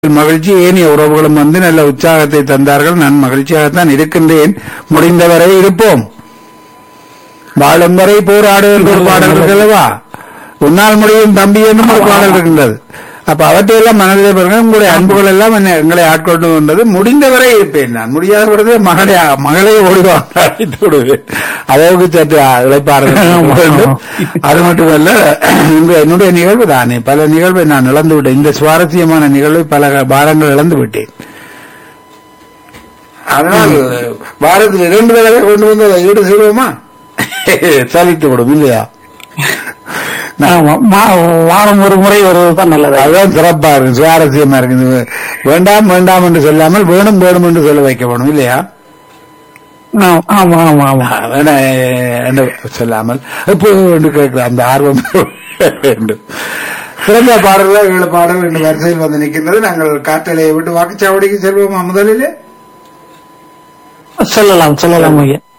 மகிழ்ச்சி ஏனைய உறவுகளும் வந்து நல்ல உற்சாகத்தை தந்தார்கள் நான் மகிழ்ச்சியாகத்தான் இருக்கின்றேன் முடிந்தவரை இருப்போம் வாழும் வரை போராடுவது ஒரு பாடல் இருக்கிறதா உன்னால் முடியும் தம்பி என்னும் ஒரு பாடல் இருக்கின்றது அப்ப அவற்றையெல்லாம் மனதிலே பாருங்க உங்களுடைய அன்புகள் எல்லாம் என்னை- எங்களை ஆட்கொண்டு வந்தது முடிந்தவரை இருப்பேன் நான் முடியாத பொழுது மகளே மகளே ஓடுவாங்க அழைத்து விடுவேன் அளவுக்கு சற்று இழைப்பார்கள் வேண்டும் அது மட்டுமல்ல இன்று என்னுடைய நிகழ்வு தானே பல நிகழ்வை நான் இழந்து விட்டேன் இந்த சுவாரஸ்யமான நிகழ்வை பல வாரங்கள் இழந்து விட்டேன் அதனால் வாரத்தில் இரண்டு தடவை கொண்டு வந்து அதை ஈடு செய்வோமா சலித்து விடும் இல்லையா ஆமா, மா- வாரம் ஒரு முறை வருவதுதான் நல்லது அதுதான் சிறப்பா இருக்கு சுவாரஸ்யமா இருக்கு இது வேண்டாம் வேண்டாம் என்று சொல்லாமல் வேணும் வேணும் என்று சொல்ல வைக்க வேணும் இல்லையா ஆ- ஆமா ஆமா ஆமா வேணா என்று சொல்லாமல் எப்போ என்று கேட்கிற அந்த ஆர்வம் வேண்டும் சிறந்த பாடல்கள் ஏழு பாடல் ரெண்டு வரிசையில் வந்து நிற்கின்றது நாங்கள் காற்றலையை விட்டு வாக்குச்சாவடிக்கு செல்வோமா முதலிலே சொல்லலாம் சொல்லலாம் ஐயா